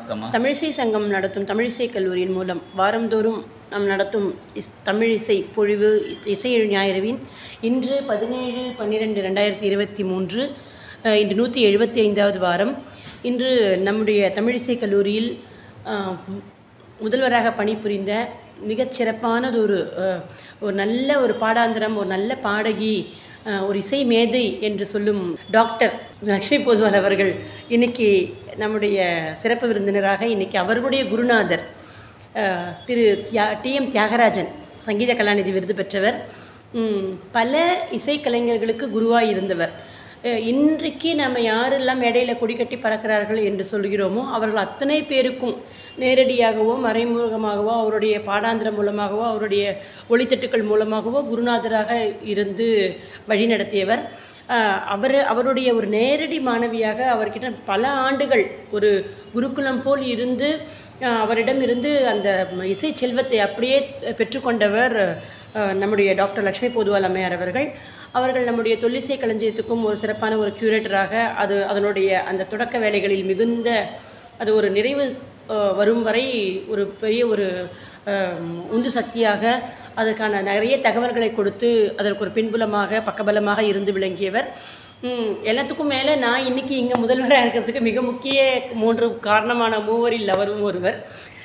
வணக்கம்மா தமிழிசை சங்கம் நடத்தும் தமிழிசை கல்லூரியின் மூலம் வாரந்தோறும் நாம் நடத்தும் இஸ் தமிழிசை பொழிவு இசை ஞாயிறுவின் இன்று பதினேழு பன்னிரெண்டு ரெண்டாயிரத்தி இருபத்தி மூன்று அஹ், இன்று நூற்றி எழுபத்தி ஐந்தாவது வாரம் இன்று நம்முடைய தமிழிசை கல்லூரியில் அஹ், முதல்வராக பணிபுரிந்த மிகச் சிறப்பானது ஒரு அஹ், ஒரு நல்ல ஒரு பாடாந்திரம் ஒரு நல்ல பாடகி அஹ், ஒரு இசை மேதை என்று சொல்லும் டாக்டர் லக்ஷ்மி பொதுவால் அவர்கள் இன்னைக்கு நம்முடைய சிறப்பு விருந்தினராக இன்னைக்கு அவர்களுடைய குருநாதர் அஹ், திரு தியா டிஎம் தியாகராஜன் சங்கீத கலாநிதி விருது பெற்றவர் ம், பல இசைக்கலைஞர்களுக்கு குருவாய் இருந்தவர் அஹ், இன்றைக்கு நம்ம யாரெல்லாம் மேடையில் கொடிக்கட்டி பறக்கிறார்கள் என்று சொல்கிறோமோ அவர்கள் அத்தனை பேருக்கும் நேரடியாகவோ மறைமுகமாகவோ அவருடைய பாடாந்திரம் மூலமாகவோ அவருடைய ஒளித்தட்டுக்கள் மூலமாகவோ குருநாதராக இருந்து வழிநடத்தியவர் அஹ், அவர் அவருடைய ஒரு நேரடி மாணவியாக அவர்கிட்ட பல ஆண்டுகள் ஒரு குருகுலம் போல் இருந்து அஹ், அவரிடம் இருந்து அந்த இசை செல்வத்தை அப்படியே பெற்றுக்கொண்டவர் அஹ், நம்முடைய டாக்டர் லக்ஷ்மி பொதுவால் அம்மையார் அவர்கள் அவர்கள் நம்முடைய தொல்லிசை களஞ்சியத்துக்கும் ஒரு சிறப்பான ஒரு கியூரேட்டராக அது அதனுடைய அந்த தொடக்க வேலைகளில் மிகுந்த அது ஒரு நிறைவு அஹ், வரும் வரை ஒரு பெரிய ஒரு அஹ், உந்து சக்தியாக அதற்கான நிறைய தகவல்களை கொடுத்து அதற்கு ஒரு பின்புலமாக பக்கபலமாக இருந்து விளங்கியவர் ம், எல்லாத்துக்கும் மேலே நான் இன்னைக்கு இங்கே முதல்வராக இருக்கிறதுக்கு மிக முக்கிய மூன்று காரணமான மூவரில் அவரும் ஒருவர்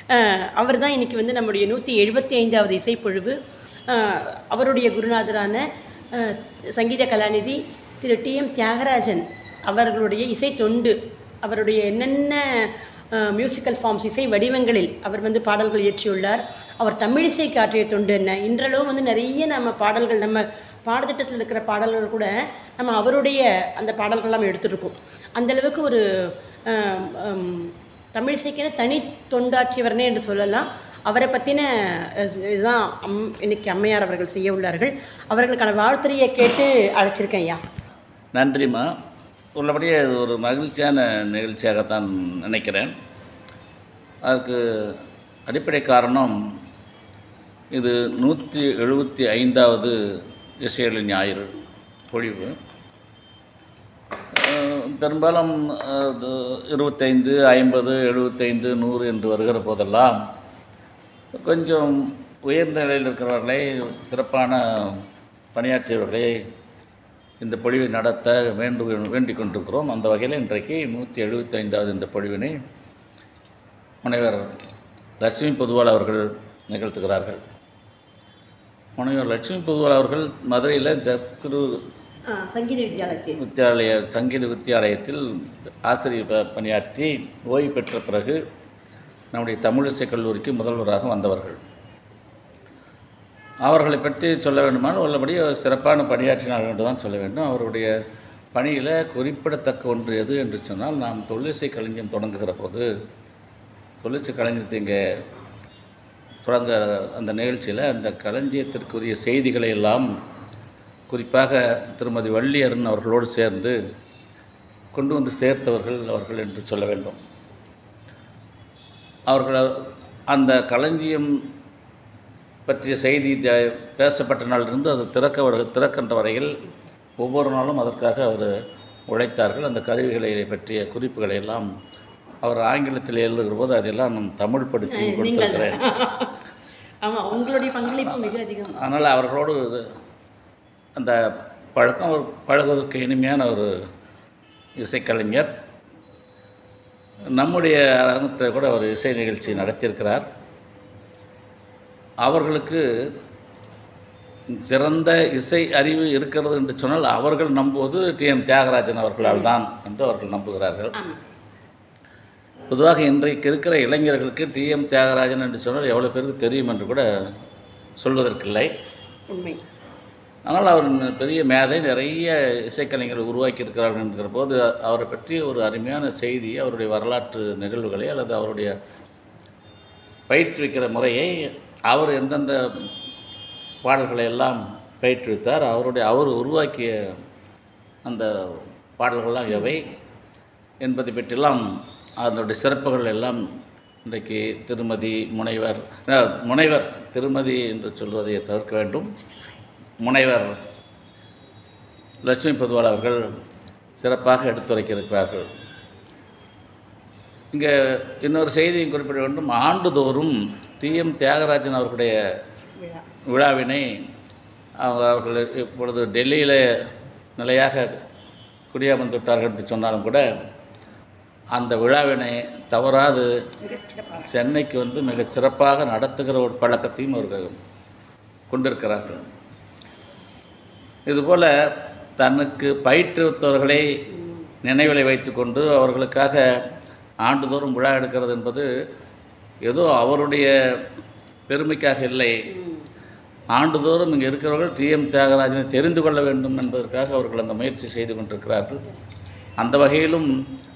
அவர் தான் இன்னைக்கு வந்து நம்முடைய நூற்றி எழுபத்தி ஐந்தாவது இசைப்பொழிவு அஹ், அவருடைய குருநாதரான அஹ், சங்கீத கலாநிதி திரு டி எம் தியாகராஜன் அவர்களுடைய இசை தொண்டு அவருடைய என்னென்ன மியூசிக்கல் ஃபார்ம்ஸ் இசை வடிவங்களில் அவர் வந்து பாடல்கள் இயற்றியுள்ளார் அவர் தமிழிசை காற்றிய தொண்டு என்ன இன்றளவும் வந்து நிறைய நம்ம பாடல்கள் நம்ம பாடத்திட்டத்தில் இருக்கிற பாடல்கள் கூட நம்ம அவருடைய அந்த பாடல்கள்லாம் எடுத்துருக்கோம் அந்த அளவுக்கு ஒரு அஹ், ஹம், தமிழிசைக்கென தனி தொண்டாற்றியவர்னே என்று சொல்லலாம் அவரை பற்றின இதுதான் அம் இன்னைக்கு அம்மையார் அவர்கள் செய்ய உள்ளார்கள் அவர்களுக்கான வாழ்த்துறையை கேட்டு அழைச்சிருக்கேன் ஐயா நன்றிம்மா உள்ளபடியே இது ஒரு மகிழ்ச்சியான நிகழ்ச்சியாகத்தான் நினைக்கிறேன் அதுக்கு அடிப்படை காரணம் இது நூற்றி எழுபத்தி ஐந்தாவது இசையலி ஞாயிறு பொழிவு அஹ், பெரும்பாலும் அது இருபத்தைந்து ஐம்பது எழுபத்தைந்து நூறு என்று வருகிற போதெல்லாம் கொஞ்சம் உயர்ந்த நிலையில் இருக்கிறவர்களை சிறப்பான பணியாற்றியவர்களை இந்த பொழிவை நடத்த வேண்டு வேண்டிக் கொண்டிருக்கிறோம் அந்த வகையில் இன்றைக்கு நூற்றி எழுபத்தி ஐந்தாவது இந்த பொழிவினை முனைவர் லட்சுமி பொதுவாள் அவர்கள் நிகழ்த்துகிறார்கள் முனைவர் லட்சுமி பொதுவாள் அவர்கள் மதுரையில் ஜத்குரு ஆ, சங்கீத வித்யாலயத்தில் வித்தியாலய சங்கீத வித்தியாலயத்தில் ஆசிரியர் ப- பணியாற்றி ஓய்வு பெற்ற பிறகு நம்முடைய தமிழிசை கல்லூரிக்கு முதல்வராக வந்தவர்கள் அவர்களை பற்றி சொல்ல வேண்டுமானால் உள்ளபடி அவர் சிறப்பான பணியாற்றினார்கள் என்று தான் சொல்ல வேண்டும் அவருடைய பணியில் குறிப்பிடத்தக்க ஒன்று எது என்று சொன்னால் நாம் தொழிலிசை களஞ்சியம் தொடங்குகிற போது தொழிலிசை களஞ்சியத்தை இங்கே தொடங்க அந்த நிகழ்ச்சியில் அந்த களஞ்சியத்திற்குரிய செய்திகளை எல்லாம் குறிப்பாக திருமதி வள்ளியரன் அவர்களோடு சேர்ந்து கொண்டு வந்து சேர்த்தவர்கள் அவர்கள் என்று சொல்ல வேண்டும் அவர்கள் அந்த களஞ்சியம் பற்றிய செய்தி த- பேசப்பட்ட நாளிலிருந்து அது திறக்க வர- திறக்கின்ற வரையில் ஒவ்வொரு நாளும் அதற்காக அவர் உழைத்தார்கள் அந்த கருவிகளை பற்றிய குறிப்புகளை எல்லாம் அவர் ஆங்கிலத்தில் எழுதுகிற போது அதெல்லாம் நான் தமிழ் படுத்தி கொடுத்திருக்கிறேன் ஆமாம் உங்களுடைய பங்களிப்பு மிக அதிகம் அதனால் அவர்களோடு அந்த பழக்கம் ஒரு பழகுவதற்கு இனிமையான ஒரு இசைக்கலைஞர் நம்முடைய அரங்கத்தில் கூட ஒரு இசை நிகழ்ச்சி நடத்தியிருக்கிறார் அவர்களுக்கு சிறந்த இசை அறிவு இருக்கிறது என்று சொன்னால் அவர்கள் நம்புவது டி எம் தியாகராஜன் அவர்களால் தான் என்று அவர்கள் நம்புகிறார்கள் ஆமாம் பொதுவாக இன்றைக்கு இருக்கிற இளைஞர்களுக்கு டி எம் தியாகராஜன் என்று சொன்னால் எவ்வளோ பேருக்கு தெரியும் என்று கூட சொல்வதற்கில்லை உண்மை ஆனால் அவர் ந- பெரிய மேதை நிறைய இசைக்கலைஞர்கள் உருவாக்கி இருக்கிறார்கள் என்கிற போது அவரை பற்றி ஒரு அருமையான செய்தி அவருடைய வரலாற்று நிகழ்வுகளை அல்லது அவருடைய பயிற்றுவிக்கிற முறையை அவர் எந்தெந்த பாடல்களை எல்லாம் பயிற்றுவித்தார் அவருடைய அவர் உருவாக்கிய அந்த பாடல்கள்லாம் எவை என்பதை பற்றியெல்லாம் அதனுடைய சிறப்புகள் எல்லாம் இன்றைக்கு திருமதி முனைவர் அஹ், முனைவர் திருமதி என்று சொல்வதை தவிர்க்க வேண்டும் முனைவர் லட்சுமி பொதுவாள் அவர்கள் சிறப்பாக எடுத்துரைக்க இருக்கிறார்கள் இங்கே இன்னொரு செய்தியும் குறிப்பிட வேண்டும் ஆண்டுதோறும் டிஎம் தியாகராஜன் அவர்களுடைய விழா விழாவினை அவங்க அவர்கள் இப்பொழுது டெல்லியில் நிலையாக குடியமர்ந்து விட்டார்கள் என்று சொன்னாலும் கூட அந்த விழாவினை தவறாது மிகச்சிறப்பாக சென்னைக்கு வந்து மிகச் சிறப்பாக நடத்துகிற ஒரு பழக்கத்தையும் அவர்கள் கொண்டிருக்கிறார்கள் இதுபோல் தனக்கு பயிற்றுவித்தவர்களை நினைவில் வைத்துக்கொண்டு அவர்களுக்காக ஆண்டுதோறும் விழா எடுக்கிறது என்பது ஏதோ அவருடைய பெருமைக்காக இல்லை ஆண்டுதோறும் இங்கே இருக்கிறவர்கள் டிஎம் தியாகராஜனை தெரிந்து கொள்ள வேண்டும் என்பதற்காக அவர்கள் அந்த முயற்சி செய்து கொண்டிருக்கிறார்கள் அந்த வகையிலும்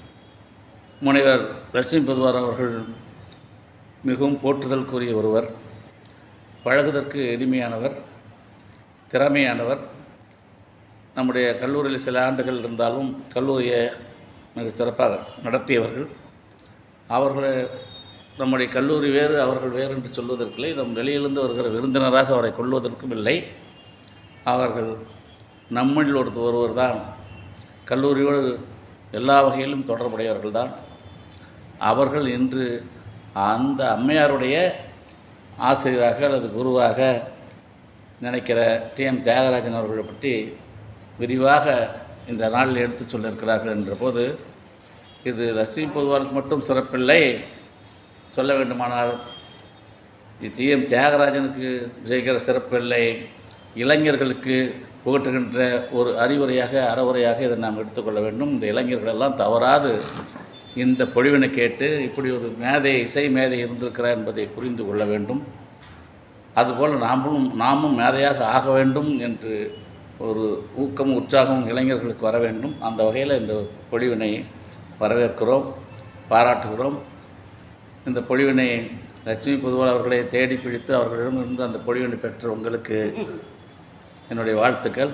முனைவர் லட்சுமி பொதுவார் அவர்கள் மிகவும் போற்றுதலுக்குரிய ஒருவர் பழகுவதற்கு எளிமையானவர் திறமையானவர் நம்முடைய கல்லூரியில் சில ஆண்டுகள் இருந்தாலும் கல்லூரியை மிக சிறப்பாக நடத்தியவர்கள் அவர்கள் நம்முடைய கல்லூரி வேறு அவர்கள் வேறு என்று சொல்வதற்கில்லை நம் வெளியிலிருந்து வருகிற விருந்தினராக அவரை கொள்வதற்கும் இல்லை அவர்கள் நம்மில் ஒருத்தர் ஒருவர் தான் கல்லூரியோடு எல்லா வகையிலும் தொடர்புடையவர்கள் தான் அவர்கள் இன்று அந்த அம்மையாருடைய ஆசிரியராக அல்லது குருவாக நினைக்கிற டிஎம் தியாகராஜன் அவர்களை பற்றி விரிவாக இந்த நாளில் எடுத்து சொல்லியிருக்கிறார்கள் என்ற போது இது லட்சுமி பொதுவாருக்கு மட்டும் சிறப்பில்லை சொல்ல வேண்டுமானால் டிஎம் தியாகராஜனுக்கு செய்கிற சிறப்பில்லை இளைஞர்களுக்கு புகட்டுகின்ற ஒரு அறிவுரையாக அறவுரையாக இதை நாம் எடுத்துக்கொள்ள வேண்டும் இந்த இளைஞர்கள் எல்லாம் தவறாது இந்த பொழிவினை கேட்டு இப்படி ஒரு மேதை இசை மேதை இருந்திருக்கிறார் என்பதை புரிந்து கொள்ள வேண்டும் அதுபோல் நாமும் நாமும் மேதையாக ஆக வேண்டும் என்று ஒரு ஊக்கம் உற்சாகம் இளைஞர்களுக்கு வர வேண்டும் அந்த வகையில் இந்த பொழிவினை வரவேற்கிறோம் பாராட்டுகிறோம் இந்த பொழிவினை லட்சுமி பொதுவாள் அவர்களை தேடி பிடித்து அவர்களிடமிருந்து அந்த பொழிவினை பெற்ற உங்களுக்கு என்னுடைய வாழ்த்துக்கள்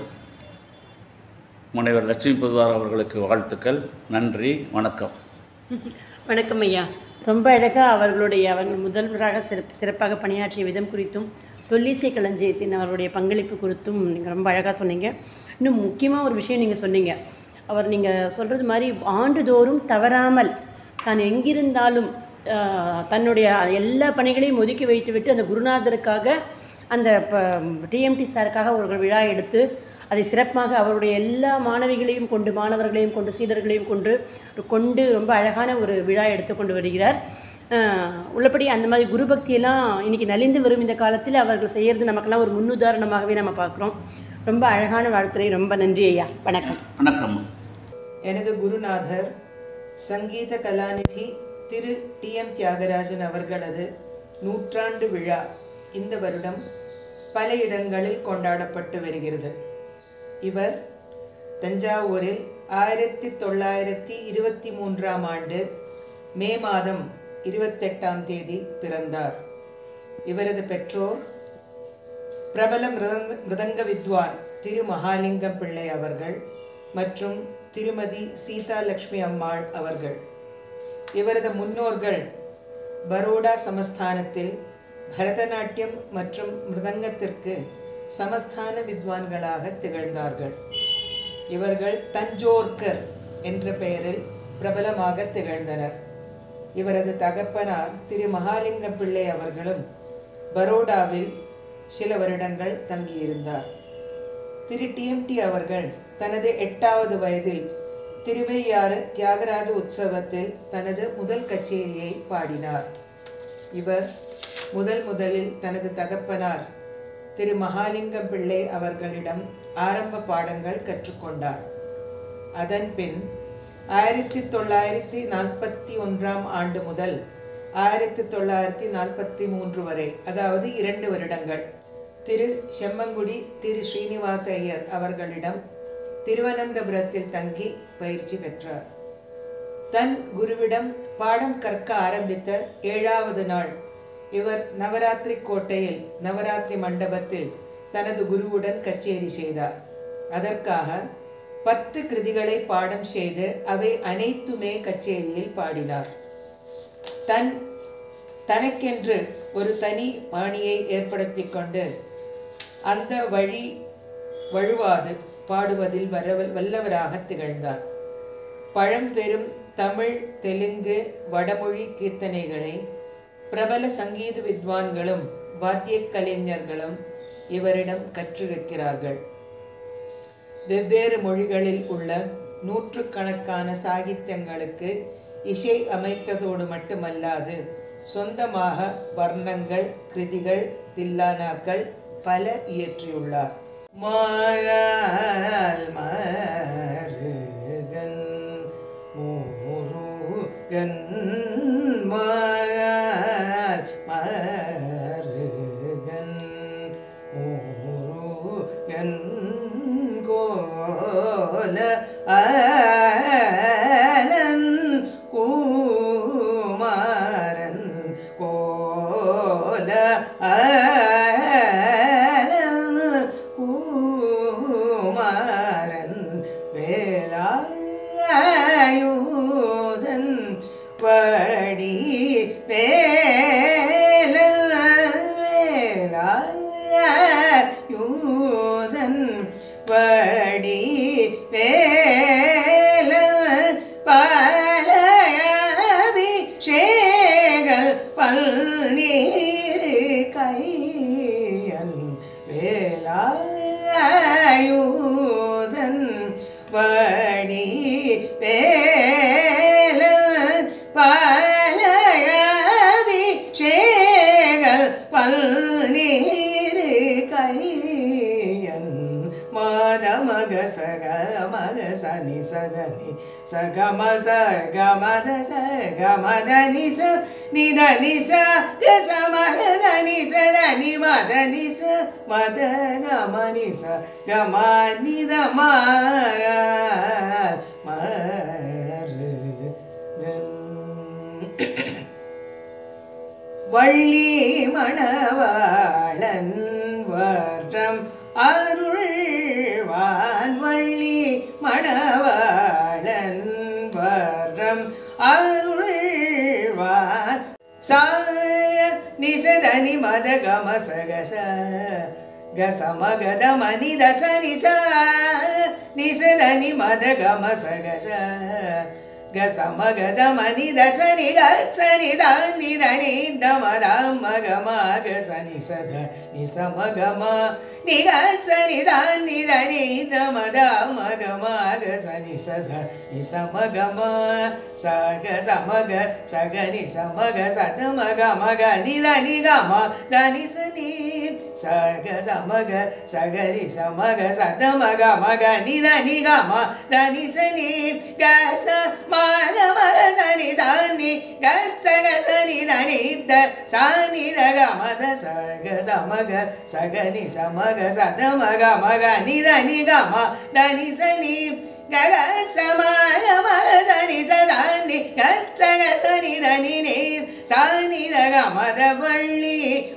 முனைவர் லட்சுமி பொதுவார் அவர்களுக்கு வாழ்த்துக்கள் நன்றி வணக்கம் வணக்கம் ஐயா ரொம்ப அழகாக அவர்களுடைய அவர்கள் முதல்வராக சிறப்பு சிறப்பாக பணியாற்றிய விதம் குறித்தும் தொல்லிசை களஞ்சியத்தின் அவருடைய பங்களிப்பு குறித்தும் நீங்கள் ரொம்ப அழகாக சொன்னீங்க இன்னும் முக்கியமாக ஒரு விஷயம் நீங்கள் சொன்னீங்க அவர் நீங்கள் சொல்கிறது மாதிரி ஆண்டுதோறும் தவறாமல் தான் எங்கிருந்தாலும் ஆஹ், தன்னுடைய எல்லா பணிகளையும் ஒதுக்கி வைத்துவிட்டு அந்த குருநாதருக்காக அந்த டிஎம்டி சாருக்காக ஒரு விழா எடுத்து அதை சிறப்பாக அவருடைய எல்லா மாணவிகளையும் கொண்டு மாணவர்களையும் கொண்டு சீடர்களையும் கொண்டு கொண்டு ரொம்ப அழகான ஒரு விழா எடுத்துக்கொண்டு வருகிறார் ஆஹ் உள்ளபடி அந்த மாதிரி குரு பக்தியெல்லாம் இன்னைக்கு நலிந்து வரும் இந்த காலத்தில் அவர்கள் செய்கிறது நமக்கெல்லாம் ஒரு முன்னுதாரணமாகவே நம்ம பார்க்குறோம் ரொம்ப அழகான வாழ்த்துறை ரொம்ப நன்றி ஐயா வணக்கம் வணக்கம் எனது குருநாதர் சங்கீத கலாநிதி திரு டி எம் தியாகராஜன் அவர்களது நூற்றாண்டு விழா இந்த வருடம் பல இடங்களில் கொண்டாடப்பட்டு வருகிறது இவர் தஞ்சாவூரில் ஆயிரத்தி தொள்ளாயிரத்தி இருபத்தி மூன்றாம் ஆண்டு மே மாதம் இருபத்தெட்டாம் தேதி பிறந்தார் இவரது பெற்றோர் பிரபல மிருதங்க மிருதங்க வித்வான் திரு மகாலிங்கம் பிள்ளை அவர்கள் மற்றும் திருமதி சீதா லட்சுமி அம்மாள் அவர்கள் இவரது முன்னோர்கள் பரோடா சமஸ்தானத்தில் பரதநாட்டியம் மற்றும் மிருதங்கத்திற்கு சமஸ்தான வித்வான்களாக திகழ்ந்தார்கள் இவர்கள் தஞ்சோர்கர் என்ற பெயரில் பிரபலமாக திகழ்ந்தனர் இவரது தகப்பனார் திரு மகாலிங்கம் பிள்ளை அவர்களும் பரோடாவில் சில வருடங்கள் தங்கியிருந்தார் திரு டிஎம்டி அவர்கள் தனது எட்டாவது வயதில் திருவையாறு தியாகராஜ உற்சவத்தில் தனது முதல் கச்சேரியை பாடினார் இவர் முதல் முதலில் தனது தகப்பனார் திரு மகாலிங்கம் பிள்ளை அவர்களிடம் ஆரம்ப பாடங்கள் கற்றுக்கொண்டார் அதன் பின் ஆயிரத்தி தொள்ளாயிரத்தி நாற்பத்தி ஒன்றாம் ஆண்டு முதல் ஆயிரத்தி தொள்ளாயிரத்தி நாற்பத்தி மூன்று வரை அதாவது இரண்டு வருடங்கள் திரு செம்மங்குடி திரு ஸ்ரீனிவாச ஐயர் அவர்களிடம் திருவனந்தபுரத்தில் தங்கி பயிற்சி பெற்றார் தன் குருவிடம் பாடம் கற்க ஆரம்பித்த ஏழாவது நாள் இவர் நவராத்திரி கோட்டையில் நவராத்திரி மண்டபத்தில் தனது குருவுடன் கச்சேரி செய்தார் அதற்காக பத்து கிருதிகளை பாடம் செய்து அவை அனைத்துமே கச்சேரியில் பாடினார் தன் தனக்கென்று ஒரு தனி பாணியை ஏற்படுத்தி கொண்டு அந்த வழி வழுவாது பாடுவதில் வரவல் வல்லவராக திகழ்ந்தார் பழம்பெரும் தமிழ் தெலுங்கு வடமொழி கீர்த்தனைகளை பிரபல சங்கீத வித்வான்களும் வாத்தியக் கலைஞர்களும் இவரிடம் கற்றிருக்கிறார்கள் வெவ்வேறு மொழிகளில் உள்ள நூற்றுக்கணக்கான சாகித்யங்களுக்கு இசை அமைத்ததோடு மட்டுமல்லாது சொந்தமாக வர்ணங்கள் கிருதிகள் தில்லானாக்கள் பல இயற்றியுள்ளார் மாயால் மருகன் முருகன் மாயால் மருகன் முருகன் கோல ஆலன் குமாரன் கோல ஆலன் குமாரன் வேலாயுதன் படி வேலன் வேலாயுதன் படி வேலன் பாலயாபிஷேகல் பல்நீர் கையன் வேலாயுதன் வடி வேலன் பாலயாபிஷேகல் பல்நீர் கையன் மாத மக சக மக சனி சதனி சக மச கமத சக மத நிச நித நிச கச மக தனி சதனி மத நிச மத கம நிச கம நித மக மருகன் வள்ளி மணவாளன் வரம் அருள்வான் வள்ளி மணவாளன் வரம் அருள்வான் சாய நிசதனி மத கம சகச கச மகத மணி தச நிச நிசதனி மத கம சகச గస మగద మని దస ని గచ్చ ని స ని ద ని ద మ ద మ గ మ గ స ని స ద ని స మ గ మ ని గచ్చ ని స ని ద ని ద మ ద మ గ మ గ స ని స ద ని స మ గ మ స గ స మ గ స గ ని స మ గ స ద మ గ మ గ ని ద ని గ మ ద ని స ని స గ స మ గ స గ ని స మ గ స ద మ గ మ గ ని ద ని గ మ ద ని స ని గ స మ గ మ గ స ని స ని గ స గ స ని ద ని ద స ని ద గ మ ద స గ స మ గ స గ ని స మ గ స ద మ గ మ గ ని ద ని గ మ ద ని స ని గ గ స మ గ మ గ స ని స స ని గ స గ స ని ద ని ని ச ని த க ம த வள்ளி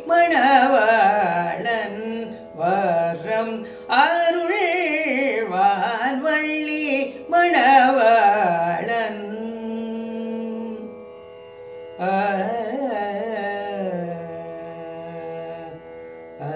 மணவாளன் வரம் அருள்வான் வள்ளி மணவாளன் ஆ ஆ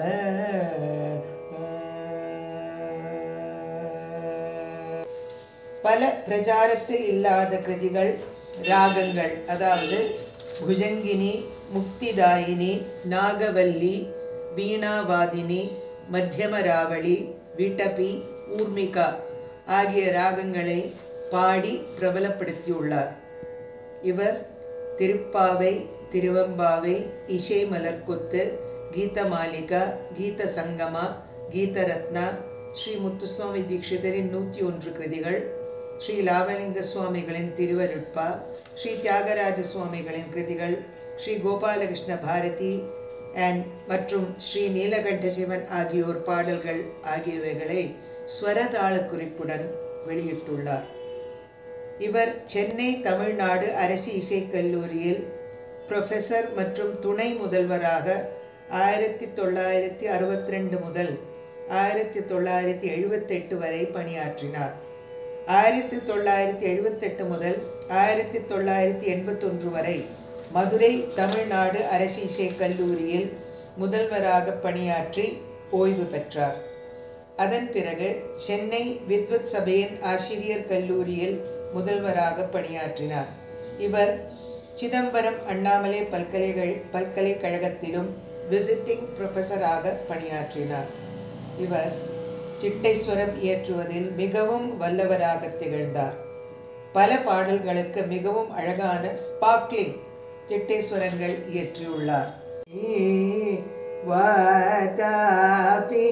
பல பிரச்சாரத்தில் இல்லாத கிருதிகள் ராகங்கள் அதாவது புஜங்கினி முக்திதாயினி நாகவல்லி வீணாவாதினி மத்தியமராவளி விட்டபி ஊர்மிகா ஆகிய ராகங்களை பாடி பிரபலப்படுத்தியுள்ளார் இவர் திருப்பாவை திருவம்பாவை இசை மலர்கொத்து கீதமாலிகா கீத சங்கமா கீதரத்னா ஸ்ரீ முத்துசுவாமி தீட்சிதரின் நூற்றி ஒன்று கிருதிகள் ஸ்ரீ லாவலிங்க சுவாமிகளின் திருவருட்பா ஸ்ரீ தியாகராஜ சுவாமிகளின் கிருதிகள் ஸ்ரீ கோபாலகிருஷ்ண பாரதி அண்ட் மற்றும் ஸ்ரீ நீலகண்ட சிவன் ஆகியோர் பாடல்கள் ஆகியவைகளை ஸ்வரதாள குறிப்புடன் வெளியிட்டுள்ளார் இவர் சென்னை தமிழ்நாடு அரசு இசைக் கல்லூரியில் ப்ரொஃபஸர் மற்றும் துணை முதல்வராக ஆயிரத்தி தொள்ளாயிரத்தி அறுபத்தி ரெண்டு முதல் ஆயிரத்தி தொள்ளாயிரத்தி எழுபத்தெட்டு வரை பணியாற்றினார் ஆயிரத்தி தொள்ளாயிரத்தி எழுபத்தெட்டு முதல் ஆயிரத்தி தொள்ளாயிரத்தி எண்பத்தொன்று வரை மதுரை தமிழ்நாடு அரசு இசைக் கல்லூரியில் முதல்வராக பணியாற்றி ஓய்வு பெற்றார் அதன் பிறகு சென்னை வித்வத் சபையின் ஆசிரியர் கல்லூரியில் முதல்வராக பணியாற்றினார் இவர் சிதம்பரம் அண்ணாமலை பல்கலைகள் பல்கலைக்கழகத்திலும் விசிட்டிங் ப்ரொஃபஸராக பணியாற்றினார் இவர் சிட்டைஸ்வரம் இயற்றுவதில் மிகவும் வல்லவராக திகழ்ந்தார் பல பாடல்களுக்கு மிகவும் அழகான ஸ்பார்க்லிங் சிட்டேஸ்வரங்கள் இயற்றியுள்ளார் வாதாபி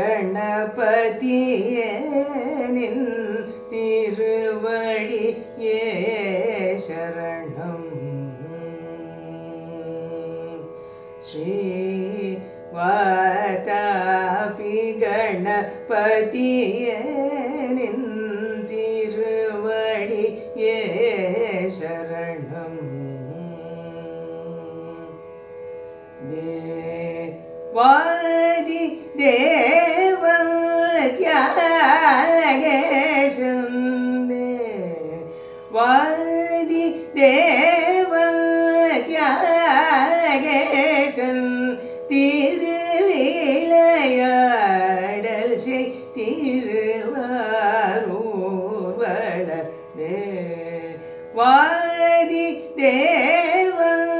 கணபதியனின் திருவடி ஏ சரணம் ஸ்ரீ வாதாபி கணபதியனின் திருவடி ஏ சரணம் தேவாதி தேவ தியாகேசன் வாதி தேவ தியாகேசன் திருவிளையாடல் செய் திருவாரூர் வளர்ந்தே வாதி தேவ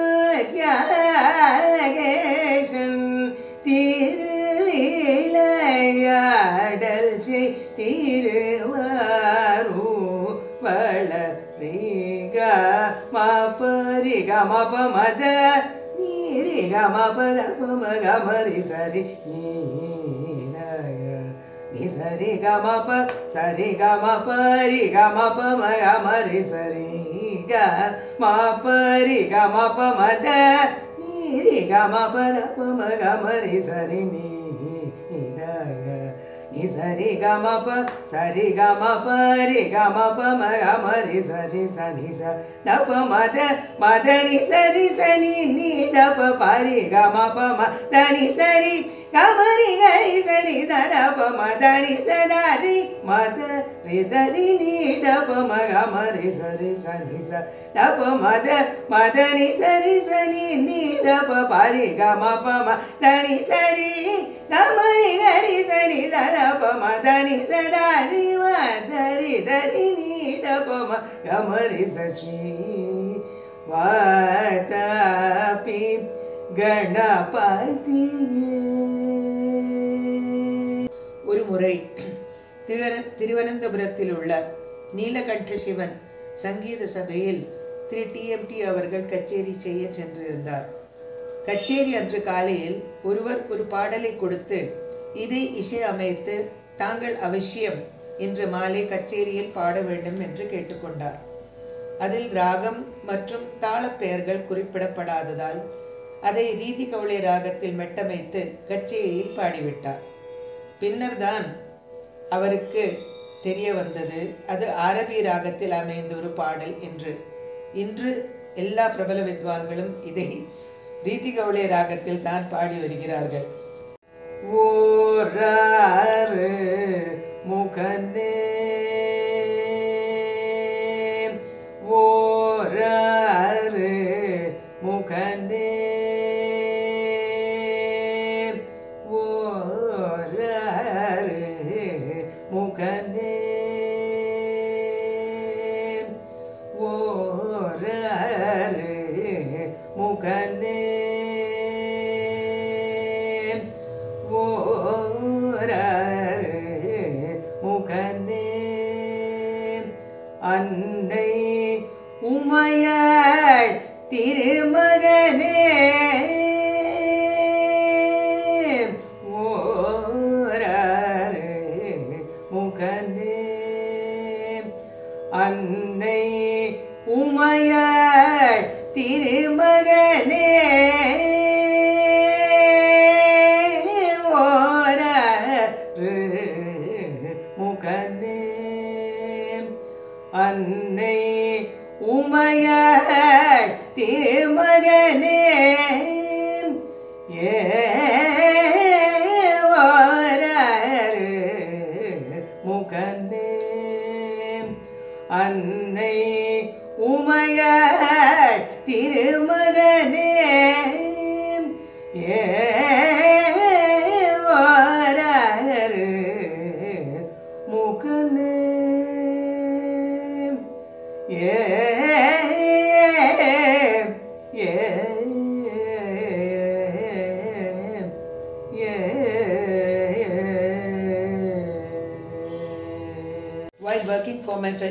தியாகேசன் திருவிளையாடல் செய் திருவாரூர் வளரிக மாபரிக மபமத நீரிக மபரம கமரி சரி நீனய ni sari ga ma pa sari ga ma pa ri ga ma pa ma ga ma ri sari ga ma pa ri ga ma pa ma da ni ri ga ma pa da pa ma ga ma ri sari ni da ga ni sari ga ma pa sari ga ma pa ri ga ma pa ma ga ma ri sari sa ni sa da pa ma da ma da ni sari sa ni ni da pa pa ri ga ma pa ma da ni sari கமரி கரி சரி சதப மதரி சதரி மத ரிதரி நீ தப மக மரி சரி சனி ச தப மத மதரி சரி சனி நீ தப பரி கம பம தரி சரி கமரி கரி சரி சதப மதரி சதரி மதரி தரி நீ தப ம கமரி சசி வாதாபி கணபதியே ஒரு முறை திருவன திருவனந்தபுரத்தில் உள்ள நீலகண்ட சிவன் சங்கீத சபையில் திரு டிஎம்டி அவர்கள் கச்சேரி செய்ய சென்றிருந்தார் கச்சேரி அன்று காலையில் ஒருவர் ஒரு பாடலை கொடுத்து இதை இசை அமைத்து தாங்கள் அவசியம் இன்று மாலை கச்சேரியில் பாட வேண்டும் என்று கேட்டுக்கொண்டார் அதில் ராகம் மற்றும் தாளப்பெயர்கள் குறிப்பிடப்படாததால் அதை ரீதி கவுளை ராகத்தில் மெட்டமைத்து கச்சேரியில் பாடிவிட்டார் பின்னர்தான் அவருக்கு தெரிய வந்தது அது ஆரபி ராகத்தில் அமைந்த ஒரு பாடல் என்று இன்று எல்லா பிரபல வித்வான்களும் இதை ரீதி கவுளை ராகத்தில் தான் பாடி வருகிறார்கள் ஓராறு முகனே ஓராறு முகனே ஓராறு முகனே ஓராறு முகனே ஓராறு முகனே அன்னை உமையாள் திருமகனே ஓராறு முகனே அன்னை உமையாள் திருமகனே ஓராறு முகனே அன்னை உமையாள் திருமகனே ஏ ஓராறு முகனே அன்னை உமையாள் திருமகனே ஏ ஓராறு முகனே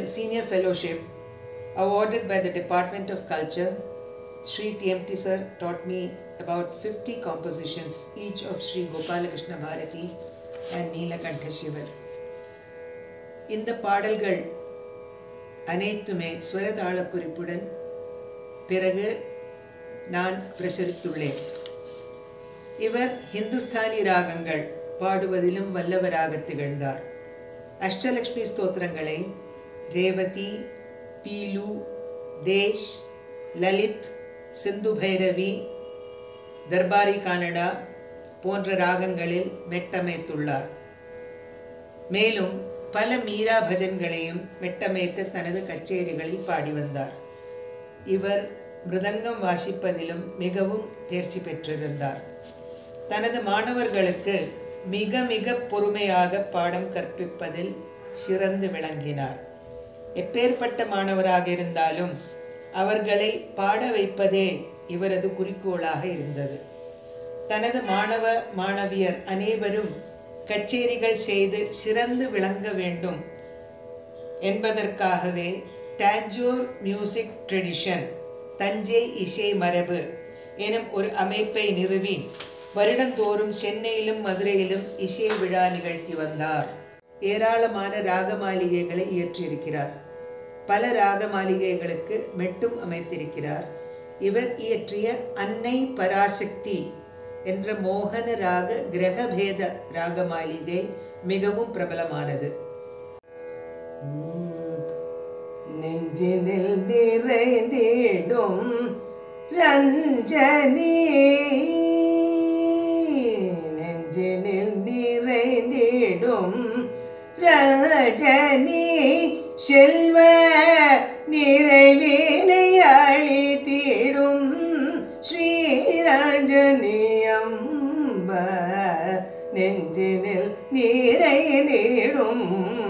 senior fellowship awarded by the Department of Culture. Sri TMT sir taught me about 50 compositions, each of Sri Gopalakrishna Bharati and Neelakantha Shivan. இந்த பாடல்கள் அனைத்துமே ஸ்வரதாள குறிப்புடன் பிறகு நான் பிரசுரித்துள்ளேன் இவர் ஹிந்துஸ்தானி ராகங்கள் பாடுவதிலும் வல்லவராக திகழ்ந்தார் அஷ்டலக்ஷ்மி ஸ்தோத்திரங்களை ரேவதி பீலு தேஷ் லலித் சிந்து பைரவி தர்பாரி கானடா போன்ற ராகங்களில் மெட்டமைத்துள்ளார் மேலும் பல மீரா பஜன்களையும் மெட்டமைத்து தனது கச்சேரிகளில் பாடி வந்தார் இவர் மிருதங்கம் வாசிப்பதிலும் மிகவும் தேர்ச்சி பெற்றிருந்தார் தனது மாணவர்களுக்கு மிக மிக பொறுமையாக பாடம் கற்பிப்பதில் சிறந்து விளங்கினார் எப்பேற்பட்ட மாணவராக இருந்தாலும் அவர்களை பாட வைப்பதே இவரது குறிக்கோளாக இருந்தது தனது மாணவ மாணவியர் அனைவரும் கச்சேரிகள் செய்து சிறந்து விளங்க வேண்டும் என்பதற்காகவே டாஞ்சோர் மியூசிக் ட்ரெடிஷன் தஞ்சை இசை மரபு எனும் ஒரு அமைப்பை நிறுவி வருடந்தோறும் சென்னையிலும் மதுரையிலும் இசை விழா நிகழ்த்தி வந்தார் ஏராளமான ராக மாளிகைகளை இயற்றியிருக்கிறார் பல ராக மாளிகைகளுக்கு மெட்டும் அமைத்திருக்கிறார் இவர் இயற்றிய அன்னை பராசக்தி என்ற மோகன ராக கிரகபேத ராக மாளிகை மிகவும் பிரபலமானது நெஞ்சினில் நிறைந்திடும் ரஞ்சனி நெஞ்சினில் நிறைந்திடும் ரஜனி செல்வ நிறைவினை அளித்திடும் ஸ்ரீரஞ்சனி அம்ப நெஞ்சினில் நிறைந்திடும்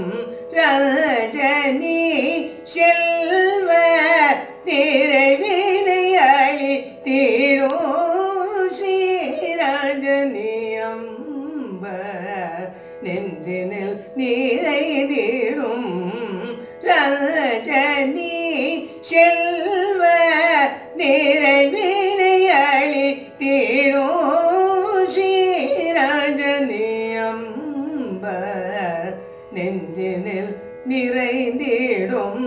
ரஜனி செல்வ நிறைவினை அளித்திடும் ஸ்ரீரஞ்சனி அம்ப நெஞ்சினில் நிறைந்திடும் ரஜனி செல்வ நிறைவினை அளித்திடும் ஸ்ரீரஜனி அம்ப நெஞ்சினில் நிறைந்திடும்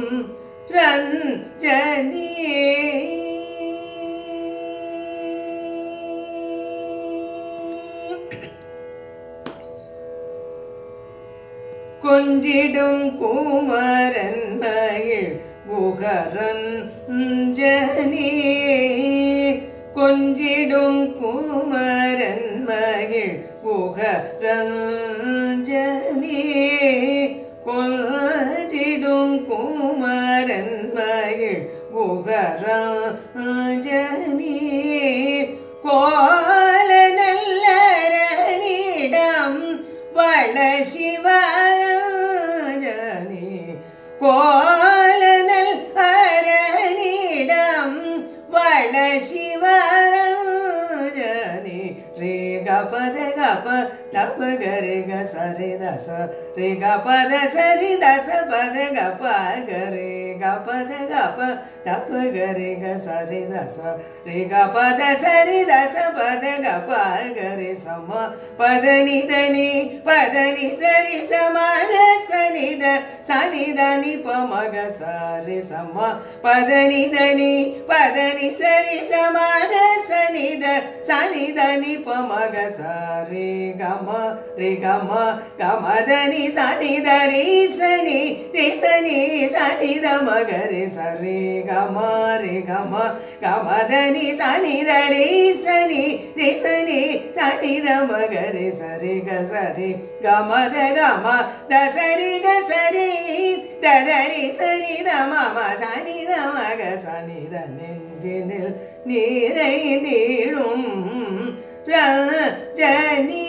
ரஞ்சனியே கொஞ்சிடும் குமரன் மகிழ் குகரன் ஜனி கொஞ்சிடும் குமரன் மகிழ் குகரன் ஜனி கொஞ்சிடும் குமரன் மகிழ் குகரன் ஜனி கோல நல்லரனிடம் வள சிவராஜனே கோலனல் அரனிடம் வள சிவராஜனே ரே க பத க ப தப க ரே க ச ரே த ச ரே க பத சரி த ச பத க ப க ரே க பத க ப தப க ரே க ச ரே த ச ரே க பத சரி த ச பத க ப க ரே சம பத நி த நி பத நி சரி சம க ச நி த ச நி த நி ப ம க ச ரே சம பத நி த நி பத நி சரி சம க ச நி த ச நி த நி ப ம க ச ரே க ம ரே க ம க ம த நி ச நி த ரே ச நி ரே ச நி ச நி த ம க ரே ச ரே க ம ரே க ம க ம த நி ச நி த ரே ச நி ரே ச நி ச நி த ம க ரே ச ரே க ச ரே க ம த க ம த ச ரி க ச ரி த த ரி ச ரி த ம ம ச நி த ம க ச நி த நெஞ்சினில் நிறைந்திடும் ரஜனி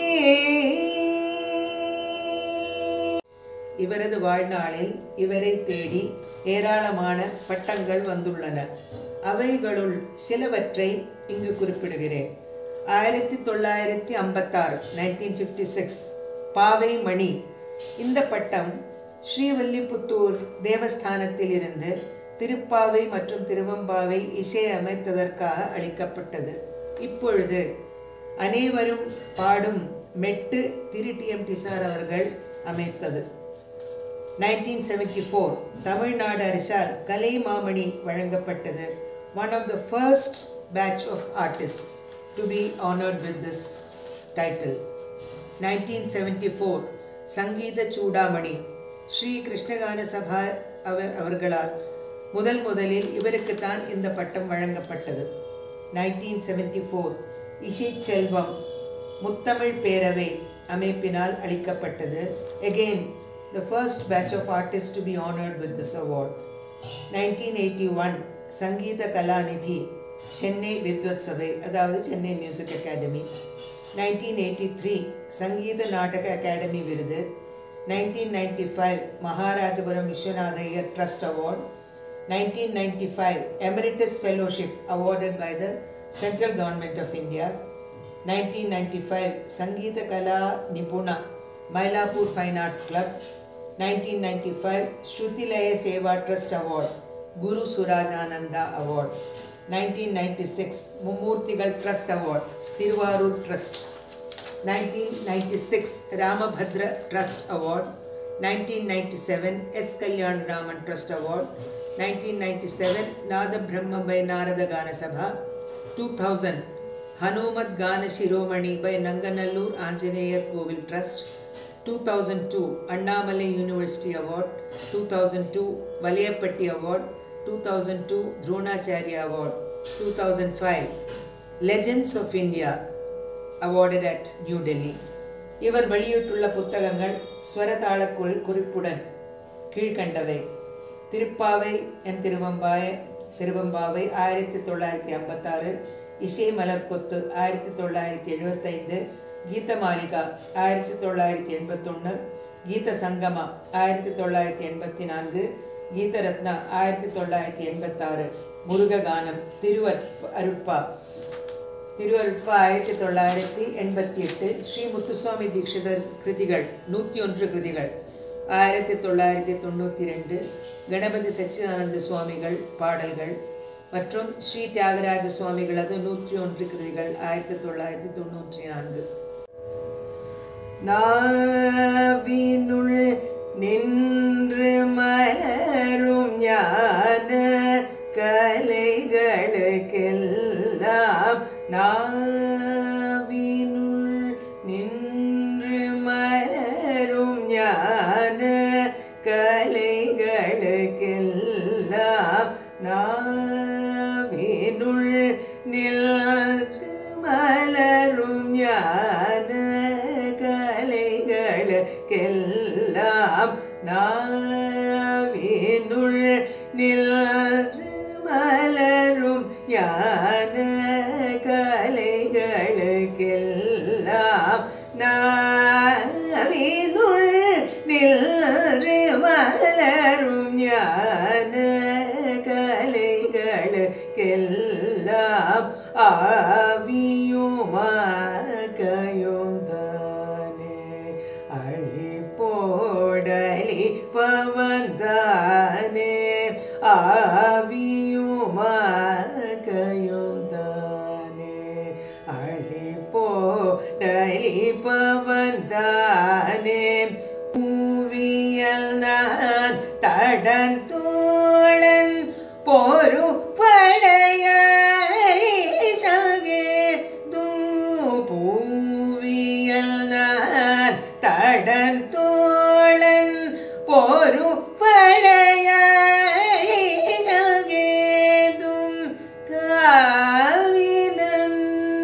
இவரது வாழ்நாளில் இவரை தேடி ஏராளமான பட்டங்கள் வந்துள்ளன அவைகளுள் சிலவற்றை இங்கு குறிப்பிடுகிறேன் ஆயிரத்தி தொள்ளாயிரத்தி ஐம்பத்தாறு நைன்டீன் ஃபிஃப்டி சிக்ஸ் பாவை மணி இந்த பட்டம் ஸ்ரீவல்லிபுத்தூர் தேவஸ்தானத்தில் இருந்து திருப்பாவை மற்றும் திருவம்பாவை இசை அமைத்ததற்காக அளிக்கப்பட்டது இப்பொழுது அனைவரும் பாடும் மெட்டு திரு டிஎம்டி சார் அவர்கள் அமைத்தது 1974 தமிழ்நாடு அரசால் கலை மாமணி வழங்கப்பட்டது one of the first batch of artist to be honored with this title 1974 சங்கீத சூடாமணி ஸ்ரீ கிருஷ்ணகான சபா அவர் அவர்களால் முதல் முதலில் இவருக்குத்தான் இந்த பட்டம் வழங்கப்பட்டது 1974 இசை செல்வம் முத்தமிழ் பேரவை அமைப்பினால் அளிக்கப்பட்டது again the first batch of artists to be honored with this award 1981 சங்கீத கலாநிதி சென்னை வித்வத் சபை அதாவது சென்னை மியூசிக் அகாடமி 1983 சங்கீத நாடக அகாடமி விருது 1995 Maharajapuram Viswanatha Iyer trust award 1995 emeritus fellowship awarded by the central government of India 1995 Sangeetha Kala Nipuna Mylapore fine arts club 1995 Sruthilaya Seva trust award Guru Surajananda award 1996 மும்மூர்த்திகள் trust award Thiruvarur trust 1996 Ramabhadra trust award 1997 S Kalyan Raman trust award 1997 Nada பிரம்ம by Narada கான சபா 2000 ஹனுமத் கான சிரோமணி பை நங்கநல்லூர் ஆஞ்சநேயர் கோவில் trust 2002 Annamalai university award 2002 Valiyappatti award 2002 Dronacharya award 2005 legends of India awarded at new Delhi இவர் வெளியிட்டுள்ள புத்தகங்கள் ஸ்வரதாள குறி குறிப்புடன் கீழ்கண்டவை திருப்பாவை என் திருவம்பாய திருவம்பாவை ஆயிரத்தி தொள்ளாயிரத்தி ஐம்பத்தாறு இசை மலர்கொத்து ஆயிரத்தி தொள்ளாயிரத்தி எழுபத்தைந்து கீத மாலிகா ஆயிரத்தி தொள்ளாயிரத்தி எண்பத்தொன்று கீத சங்கமா ஆயிரத்தி தொள்ளாயிரத்தி எண்பத்தி நான்கு கீத ரத்னா ஆயிரத்தி தொள்ளாயிரத்தி எண்பத்தாறு முருககானம் திருவர் அருட்பா திருவருட்பா ஆயிரத்தி தொள்ளாயிரத்தி எண்பத்தி எட்டு ஸ்ரீ முத்துசுவாமி தீட்சிதர் கிருதிகள் நூற்றி ஒன்று கிருதிகள் ஆயிரத்தி தொள்ளாயிரத்தி தொண்ணூற்றி ரெண்டு கணபதி சச்சிதானந்த சுவாமிகள் பாடல்கள் மற்றும் ஸ்ரீ தியாகராஜ சுவாமிகளது நூற்றி ஒன்று கிருதிகள் ஆயிரத்தி தொள்ளாயிரத்தி தொண்ணூற்றி நான்கு நாவினுள் நின்று மலரும் ஞான கலைகளுக்கெல்லாம் நாவினுள் நின்று மலரும் ஞான கலைகளுக்கெல்லாம் நாவினுள் நின்று மலரும் ஞான கலைகளுக்கெல்லாம் நாவினுள் நின்று மலரும் ஞான கலைகளுக்கெல்லாம் நாவினுள் நின்று மலரும் ஞான கலைகளுக்கெல்லாம் ஆவியுமாகையும் தானே அழி போடலி பவந்தானே ஆவியுமாகையும் தானே அழி போடலி பவந்தானே பூவியல் நான் தடன் தோழன் போரு படையழிசகே பூவியல் நான் தடன் தோழன் போரு படையழிசகேதும் காவினன்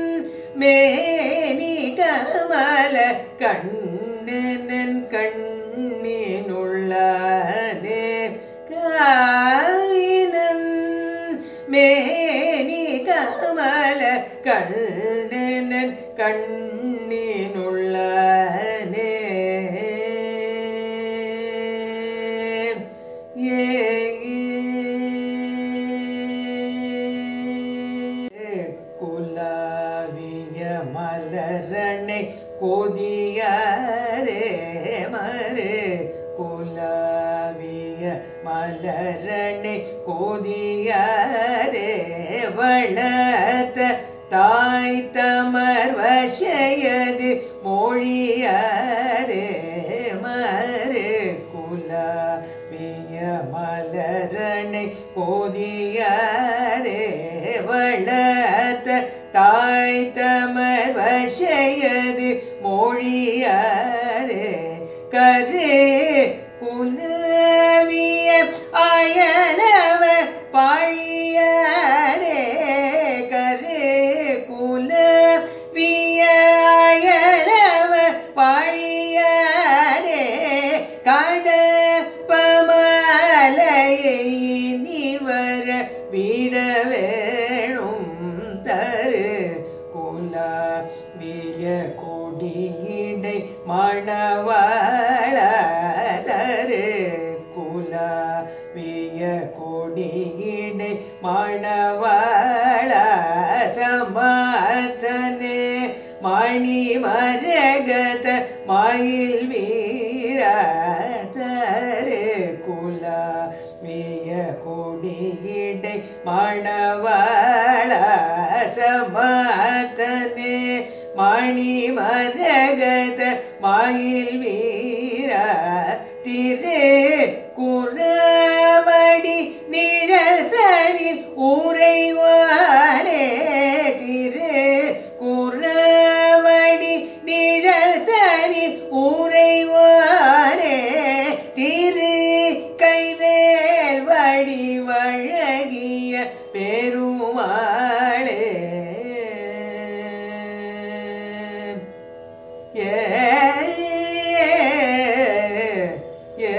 மேனி கமல கண்ணனன் கண்ணினுள்ளனே காவினன் மேனி கமல கண்ணனன் கண்ணினுள்ளனே ஏ குலாவிய மலரணை கோதியாரே மரே குலா கோதியாரே வளர்த்த தாய் தமர் வசையது மொழியாரே மறு குலவிய மலரணை கோதியாரே வளர்த்த தாய் தமர் வசையது மொழியாரே கரே குலவிய அயலவ பாழியாரே கரே குலவிய அயலவ பாழியாரே கடப்பமலையை நிவர விட வேணும் தரு குலவிய கொடியிடை மணவாழ தரு குலவிய கொடியிடை மணவாழ சமாத்தனே மணி மரகத மயில் வீர தரு குலவிய கொடியிடை மணவாழ சமாத்தனே மணி மரகத மயில் வீர திரு குறவடி நிழல்தனில் உறைவாரே திரு குறவடி நிழல்தனில் உறைவாரே திரு கைவேல் வடி வழகிய பெருமாளே ஏ ஏ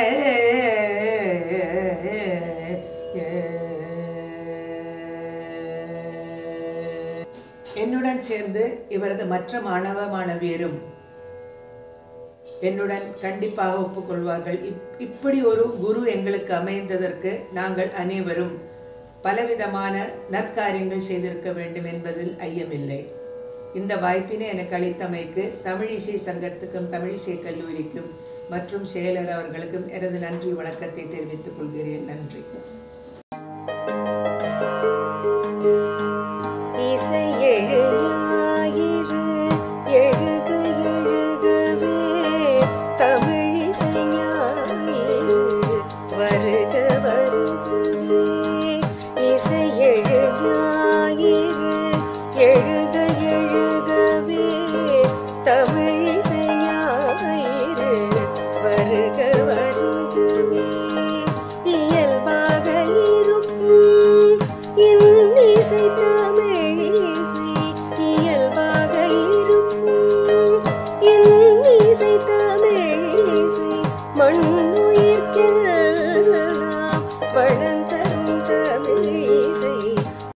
என்னுடன் சேர்ந்து இவரது மற்ற மாணவ மாணவியரும் என்னுடன் கண்டிப்பாக ஒப்புக்கொள்வார்கள் இப் இப்படி ஒரு குரு எங்களுக்கு அமைந்ததற்கு நாங்கள் அனைவரும் பலவிதமான நற்காரியங்கள் செய்திருக்க வேண்டும் என்பதில் ஐயமில்லை இந்த வாய்ப்பினை எனக்கு அளித்தமைக்கு தமிழ் இசை சங்கத்துக்கும் தமிழ் இசை கல்லூரிக்கும் மற்றும் செயலர் அவர்களுக்கும் எனது நன்றி வணக்கத்தை தெரிவித்துக் கொள்கிறேன் நன்றி இசை எழு ஞாயிறு எழுக எழுகவே தமிழ் இசை ஞாயிறு வருக வருகவே இசை எழு ஞாயிறு எழுக எழுகவே தமிழ் இசை ஞாயிறு வருக வருகவே இயல்பாக இருக்கும் இன்னிசை